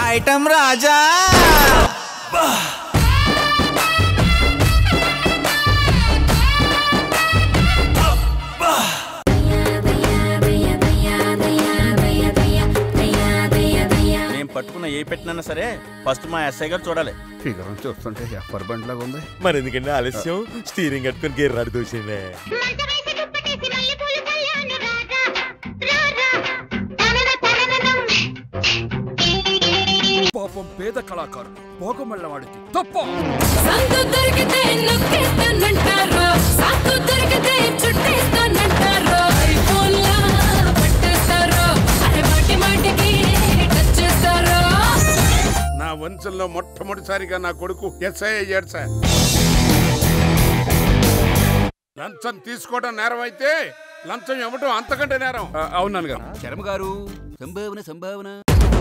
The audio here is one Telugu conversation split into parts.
ఐటమ్ రాజా నేను పట్టుకున్న ఏ పెట్టినా సరే ఫస్ట్ మా ఎస్ఐ గారు చూడాలి ఫిగర్ చూస్తుంటే ఎఫర్ బండ్ లాగా ఉంది మరి ఎందుకంటే ఆలస్యం స్టీరింగ్ కట్టుకుని గేర్రాడు దూసిండే పాపం పేద కళాకారుడు భోగమల్ల వాడికి తప్ప సందు దొరికితే నొక్కేస్తానంటారు సాకు దొరికితే చుట్టేస్తానంటారు ఐఫోన్లా పట్టేస్తారు అరే మాటి మాటికి టచ్ చేస్తారు నా వంశంలో మొట్టమొదటిసారిగా నా కొడుకు ఎస్ఐ అయ్యాడు సార్ లంచం తీసుకోవడం నేరం అయితే లంచం ఇవ్వటం అంతకంటే నేరం అవును నాన్నగారు శర్మ గారు సంభావన సంభావన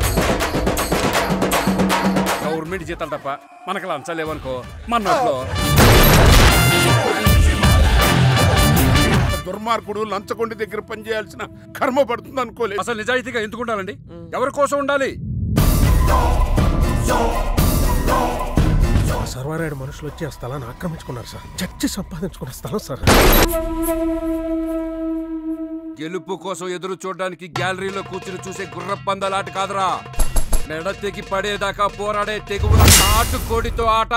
గవర్నమెంట్ జీతాలు తప్ప మనకు లంచాలు లేవనుకో మన నోట్లో దుర్మార్గుడు లంచగొండి దగ్గర పనిచేయాల్సిన కర్మ పడుతుంది అనుకోలేదు అసలు నిజాయితీగా ఎందుకు ఉండాలండి ఎవరి కోసం ఉండాలి సర్వారాయుడు మనుషులు వచ్చి ఆ స్థలాన్ని ఆక్రమించుకున్నారు సార్ చచ్చి సంపాదించుకున్న స్థలం సార్ గెలుపు కోసం ఎదురు చూడడానికి గ్యాలరీలో కూర్చుని చూసే గుర్ర పందాలాట కాదురా మెడ తెగి పడేదాకా పోరాడే తెగువ నాటు కోడితో ఆట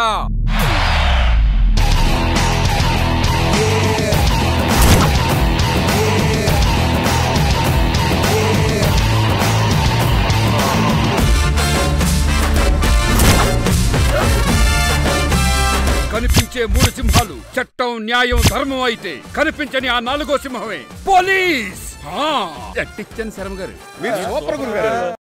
కనిపించే మూడు సింహాలు చట్టం న్యాయం ధర్మం అయితే కనిపించని ఆ నాలుగో సింహమే పోలీస్ ఎట్టిచ్చాను శర్మ గారు మీరు సూపర్ గురుగారు